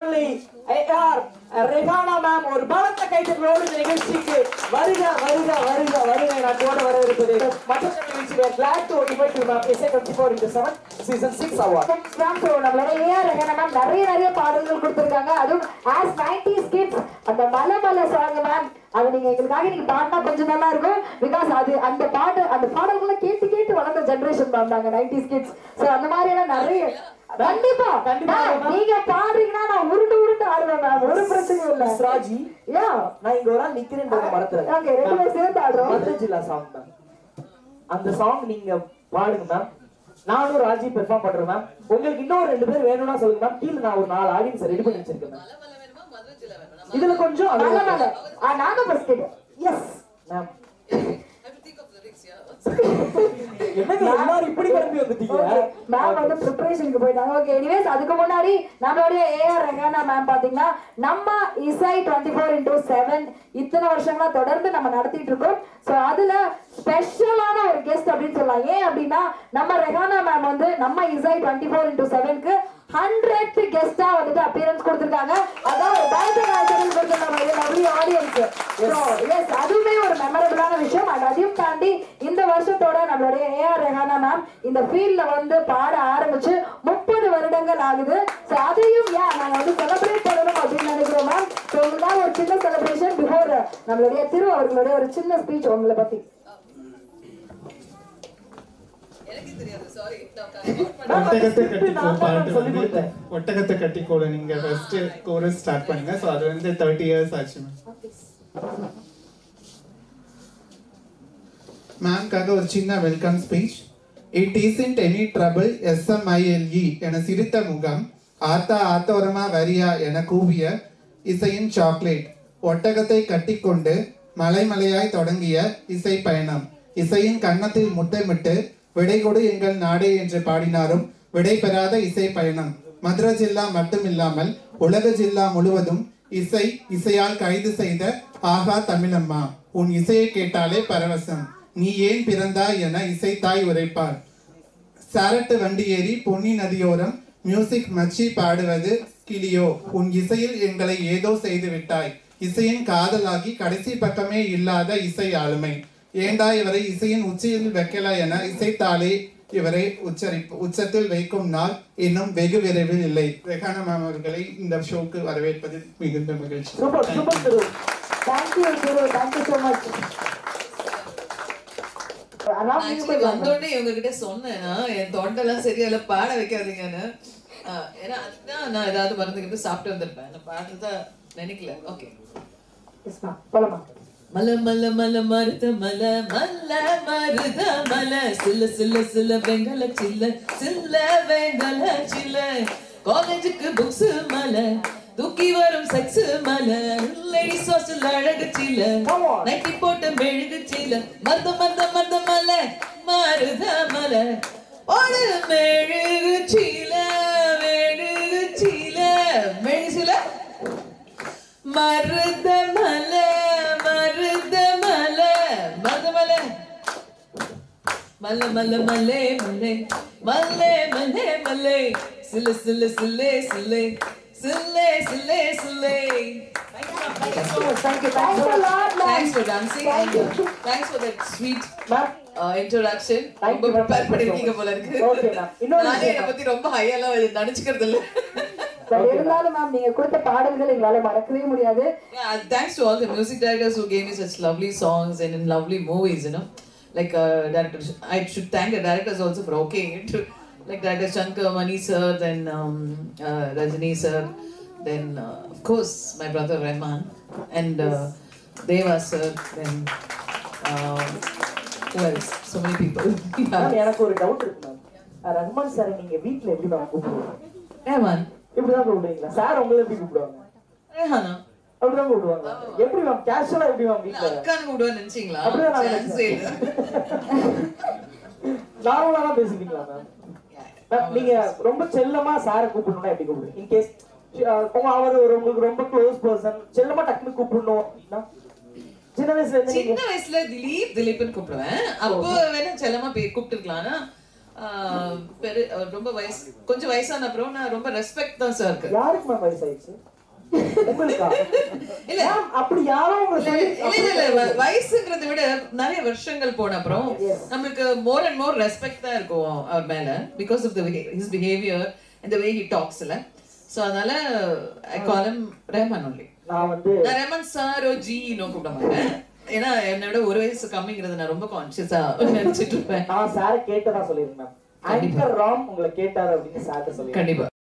AR, Rehana ma'am ஒரு பலத்த கைத்தட்டலோடு இந்த நிகழ்ச்சிக்கு வருக வருக வருக வருக நான் கூட வரவிருப்பது மற்ற நிகழ்ச்சி we are glad to invite you ma'am SA 24 into 7 season 6 award ma'am so நம்மளோட ஏஆர் ரஹனா மேம் நிறைய நிறைய பாடல்கள் கொடுத்துருக்காங்க அதுவும் ஆஸ் நைன்டிஸ் கிட்ஸ் அந்த மலை மலை சாங் மேம் அது நீங்க எங்களுக்காக நீங்க பாடினா கொஞ்சம் நல்லா இருக்கும் பிகாஸ் அது அந்த பாட்டு அந்த பாடல்களை கேட்டு கேட்டு வளர்ந்த ஜெனரேஷன் மேம் நாங்க நைன்டிஸ் கிட்ஸ் ஸோ அந்த மாதிரியெல்லாம் நிறைய கண்டிப்பா கண்டிப்பா, ma'am, ma'am. நீங்க பாடுறீங்கன்னா நான் உருண்டு உருண்டு ஆடுவேன் மேம் ஒரு பிரச்சனையும் இல்ல ராஜி யா நான் இங்க ஒரு ஆள் நிக்கிறேன்றத மறந்துறேன் ஓகே ரெண்டு பேரும் சேர்ந்து ஆடுறோம் மதுரை ஜில்லா சாங் மேம் அந்த சாங் நீங்க பாடுங்க மேம் நானும் ராஜி பெர்ஃபார்ம் பண்றேன் மேம் உங்களுக்கு இன்னொரு ரெண்டு பேர் வேணும்னா சொல்லுங்க மேம் கீழ நான் ஒரு நாலு ஆடியன்ஸ் ரெடி பண்ணி வச்சிருக்கேன் மேம் இதுல கொஞ்சம் அது மலை மலை ஆ நாங்க ஃபர்ஸ்ட் எஸ் மேம் என்னங்க எல்லாரும் இப்படி கிளம்பி வந்துட்டீங்க மேம் வந்து ப்ரிப்பரேஷனுக்கு போயிட்டாங்க ஓகே எனிவேஸ் அதுக்கு முன்னாடி நம்மளுடைய ஏஆர் ரெங்கானா மேம் பாத்தீங்கன்னா நம்ம இசை டுவெண்ட்டி ஃபோர் இன்டூ செவன் இத்தனை வருஷங்களா தொடர்ந்து நம்ம நடத்திட்டு இருக்கோம் ஸோ அதுல ஸ்பெஷலான ஒரு கெஸ்ட் அப்படின்னு சொல்லலாம் ஏன் அப்படின்னா நம்ம ரெஹானா மேம் வந்து நம்ம இசை டுவெண்ட்டி ஃபோர் இன்டூ செவனுக்கு ஹண்ட்ரட் கெஸ்டா வந்துட்டு அப்பியரன்ஸ் கொடுத்துருக்காங்க அதான் ஒரு பயத்த காய்ச்சல் கொடுத்துருக்காங்க லவ்லி ஆடியன்ஸ் எஸ் அதுவுமே ஒரு மெமரபிளான விஷயம் அண்ட் அதையும் தாண்டி இந்த வருஷத்தோட நம்மளுடைய ஏஆர் ரெஹானா மேம் இந்த ஃபீல்ட்ல வந்து பாட ஆரம்பிச்சு முப்பது வருடங்கள் ஆகுது ஸோ அதையும் ஏன் நாங்க வந்து செலிப்ரேட் பண்ணணும் அப்படின்னு நினைக்கிறோம் மேம் ஸோ உங்களுக்காக ஒரு சின்ன செலிப்ரேஷன் பிஃபோர் நம்மளுடைய திரு அவர்களுடைய ஒரு சின்ன ஸ்பீச் உங்களை பத்தி ஒட்டகத்தை கட்டிக்கோ நான் தான் பாட்டு சொல்லி வந்து கொடுத்தேன். ஒட்டகத்தை கட்டிக்கோல நீங்க ஃபர்ஸ்ட் கோரஸ் ஸ்டார்ட் பண்ணுங்க ஸோ அது வந்து தேர்ட்டி இயர்ஸ் ஆச்சு மேம் மேம்காக ஒரு சின்ன welcome speech it isn't any trouble S M I L E என சிரித்த முகம் ஆத்தா ஆத்தோரமா வரியா என கூவிய இசையின் சாக்லேட் ஒட்டகத்தை கட்டிக்கொண்டு மலைமலையாய் தொடங்கிய இசை பயணம் இசையின் கன்னத்தில் முத்தமிட்டு விடை கொடு எங்கள் நாடே என்று பாடினாரும் விடை பெறாத இசை பயணம் மதுரை ஜில்லா மட்டுமில்லாமல் உலக ஜில்லா முழுவதும் இசை இசையால் கைது செய்த ஆகா தமிழம்மா உன் இசையை கேட்டாலே பரவசம் நீ ஏன் பிறந்தாய் என இசைத்தாய் உரைப்பார் சாரட்டு வண்டி ஏறி பொன்னி நதியோரம் மியூசிக் மச்சி பாடுவது கிளியோ உன் இசையில் எங்களை ஏதோ செய்து விட்டாய் இசையின் காதலாகி கடைசி பக்கமே இல்லாத இசை ஆளுமை ஏண்டா இவரை இசையின் உச்சியில் வைக்கல என இசைத்தாலே இவரை உச்சரிப்பு உச்சத்தில் வைக்கும் நாள் இன்னும் வெகு விரைவில் இல்லை ரெகானா மேம் அவர்களை இந்த ஷோக்கு வரவேற்பதில் மிகுந்த மகிழ்ச்சி சூப்பர் சூப்பர் திரு தேங்க்யூ திரு தேங்க்யூ ஸோ மச் ஆக்சுவலி வந்தோடனே இவங்க கிட்ட சொன்னேன்னா என் தொண்டெல்லாம் சரியா பாட வைக்காதீங்கன்னு ஆஹ் ஏன்னா அதுதான் நான் ஏதாவது மறந்துக்கிட்டு சாப்பிட்டு வந்திருப்பேன் நான் பாடுறதா நினைக்கல ஓகே எஸ்மா போலாமா மல மல மல மருத மல மல்ல மருத மல சில்ல சில்ல சில்ல வெங்கல சில்ல சில்ல வெங்கல சில்ல காலேஜுக்கு புக்ஸ் மல தூக்கி வரும் செக்ஸ் மல லேடிஸ் ஹாஸ்டல் அழகு சில்ல Come on. நைட்டி போட்ட மெழுகு சில்ல மருத மருத மருத மல மருத மல ஒரு மெழுகு சில மெழுகு சில மெழுகு சில மருத மல மருத மல மருத மல மல்ல மல்ல மல்லே மல்லே மல்லே மல்லே மல்லே சில்ல சில்ல சில்லே சில்லே சில்லே சில்லே சில்லே thank you thank you thanks lot Thanks for dancing and uh, thanks for that sweet ma'am uh, introduction. Thank ரொம்ப you, ma'am. prepare பண்ணிருக்கீங்க போல இருக்கு. Okay, ma'am. இன்னொரு நானே விஷயம். என்னை பத்தி ரொம்ப ஹையெல்லாம் நினைச்சுக்கிறது இல்ல. பட் இருந்தாலும் மேம் நீங்க கொடுத்த பாடல்கள் எங்களால மறக்கவே முடியாது Yeah, thanks to all the music directors who gave me such lovely songs and in lovely movies, you know. Like uh, directors, I should thank the directors also for okaying it. like director Shankar Mani sir, then um, uh, Rajani sir, then uh, of course my brother Rahman and uh, Deva sir, then uh, who else? So many people. Ma'am yeah. எனக்கு ஒரு doubt இருக்கு ma'am Rahman sir நீங்க வீட்ல எப்படி ma'am கூப்பிடுவாங்க Rahman, இப்படிதான் கூப்பிடுவீங்களா sir உங்களை எப்படி கூப்பிடுவாங்க Rehana. அப்படிதான் கூப்பிடுவாங்க எப்படி மேம் கேஷுவலா எப்படி மேம் வீட்ல அக்கான்னு கூப்பிடுவேன்னு நினைச்சீங்களா அப்படிதான் நான் Chance ஏ இல்ல. நார்மலா தான் பேசுவீங்களா மேம் மேம் நீங்க ரொம்ப செல்லமா சாரை கூப்பிடணும்னா எப்படி கூப்பிடுவீங்க இன் கேஸ் உங்க அவர் ஒரு உங்களுக்கு ரொம்ப க்ளோஸ் பர்சன் செல்லமா டக்குனு கூப்பிடணும் அப்படின்னா சின்ன வயசுல இருந்து நீங்க சின்ன வயசுல திலீப் திலீப்னு கூப்பிடுவேன் அப்போ வேணா செல்லமா பேர் கூப்பிட்டுருக்கலாம் ஆனா ஆஹ் பெரு அவர் ரொம்ப வயசு கொஞ்சம் வயசான அப்புறம் நான் ரொம்ப ரெஸ்பெக்ட் தான் சார் இருக்கு யாருக்கு மேம் வயசாயிடுச்சு உங்களுக்கா இல்ல. Ma'am, அப்படி யாரோ உங்களை இல்ல சொல்லி இல்ல இல்ல வ- வயசுங்கிறதை விட நிறைய வருஷங்கள் போன அப்புறம் Yes. நம்மளுக்கு மோர் அண்ட் மோர் ரெஸ்பெக்ட் தான் இருக்கும் அவர் மேல because of the his behaviour இந்த வே ஹி டாக்ஸ் இல்ல சோ அதனால I call him Rahman only நான் வந்து நான் ரஹ்மான் சாரோ ஜி இன்னும் கூப்பிட மாட்டேன் ஏன்னா என்னை விட ஒரு வயசு கம்மிங்கிறது நான் ரொம்ப கான்சியஸா நினைச்சிட்டு இருப்பேன் நான் சார கேட்டதா சொல்லிருந்தேன் ஆங்கர் ராம் உங்களை கேட்டாரு அப்படின்னு சார்ட்ட சொல்லி கண்டிப்பா